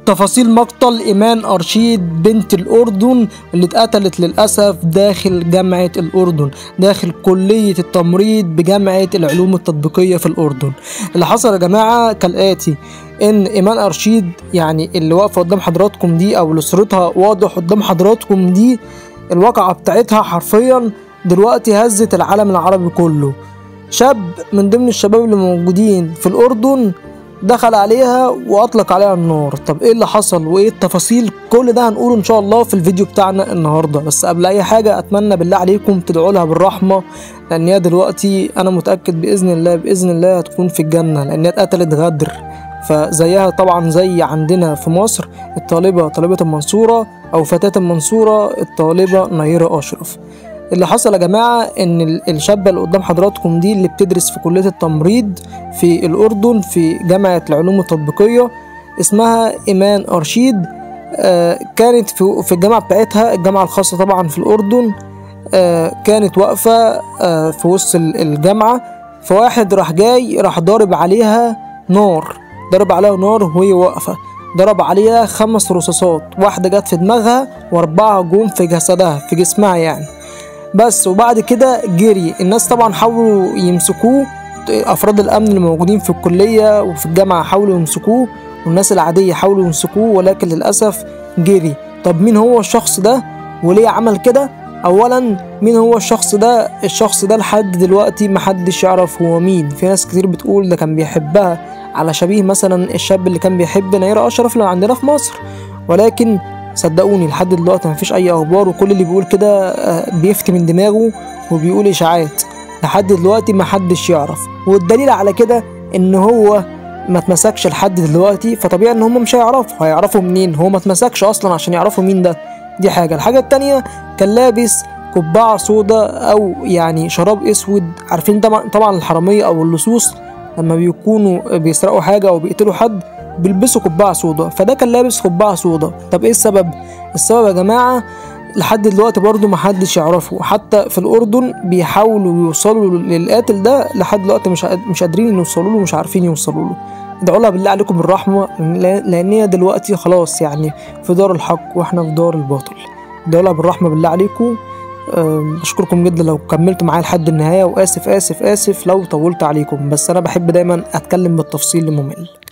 تفاصيل مقتل إيمان أرشيد بنت الأردن اللي اتقتلت للأسف داخل جامعة الأردن داخل كلية التمريض بجامعة العلوم التطبيقية في الأردن اللي حصل يا جماعة كالآتي إن إيمان أرشيد يعني اللي واقفة قدام حضراتكم دي أو اللي صورتها واضح قدام حضراتكم دي الواقعة بتاعتها حرفيا دلوقتي هزت العالم العربي كله شاب من ضمن الشباب اللي موجودين في الأردن دخل عليها واطلق عليها النار طب ايه اللي حصل وايه التفاصيل كل ده هنقوله ان شاء الله في الفيديو بتاعنا النهارده بس قبل اي حاجه اتمنى بالله عليكم تدعوا لها بالرحمه لان هي دلوقتي انا متاكد باذن الله باذن الله هتكون في الجنه لان هي اتقتلت غدر فزيها طبعا زي عندنا في مصر الطالبه طالبه المنصوره او فتاه المنصوره الطالبه نيره اشرف اللي حصل يا جماعة إن ال- الشابة اللي قدام حضراتكم دي اللي بتدرس في كلية التمريض في الأردن في جامعة العلوم التطبيقية اسمها إيمان أرشيد آه، كانت في في الجامعة بتاعتها الجامعة الخاصة طبعا في الأردن آه، كانت واقفة آه، في وسط ال- الجامعة فواحد راح جاي راح ضارب عليها نار ضرب عليها نار وهي واقفة ضرب عليها خمس رصاصات واحدة جت في دماغها وأربعة جم في جسدها في جسمها يعني بس وبعد كده جري الناس طبعا حاولوا يمسكوه افراد الامن اللي موجودين في الكليه وفي الجامعه حاولوا يمسكوه والناس العاديه حاولوا يمسكوه ولكن للاسف جري طب مين هو الشخص ده وليه عمل كده اولا مين هو الشخص ده الشخص ده لحد دلوقتي محدش يعرف هو مين في ناس كتير بتقول ده كان بيحبها على شبيه مثلا الشاب اللي كان بيحب نيرة اشرف اللي عندنا في مصر ولكن صدقوني لحد دلوقتي مفيش اي اخبار وكل اللي بيقول كده آه، بيفتي من دماغه وبيقول اشاعات لحد دلوقتي محدش يعرف والدليل على كده ان هو ما اتمسكش لحد دلوقتي فطبيعي ان هم مش هيعرفوا هيعرفوا منين هو ما اتمسكش اصلا عشان يعرفوا مين ده دي حاجه الحاجه التانية كان لابس قبعه سودا او يعني شراب اسود عارفين طبعا طبعا الحراميه او اللصوص لما بيكونوا بيسرقوا حاجه او بيقتلوا حد بيلبسوا قبعه سودا فده كان لابس قبعه سودا طب ايه السبب السبب يا جماعه لحد دلوقتي برضه محدش يعرفه حتى في الاردن بيحاولوا يوصلوا للقاتل ده لحد دلوقتي مش قاد- مش قادرين يوصلوا له مش عارفين يوصلوا له ادعوا لها بالله عليكم بالرحمه لأن- لان هي دلوقتي خلاص يعني في دار الحق واحنا في دار الباطل ادعوا لها بالرحمه بالله عليكم أم، بشكركم جدا لو كملتوا معايا لحد النهايه واسف اسف اسف لو طولت عليكم بس انا بحب دايما اتكلم بالتفصيل الممل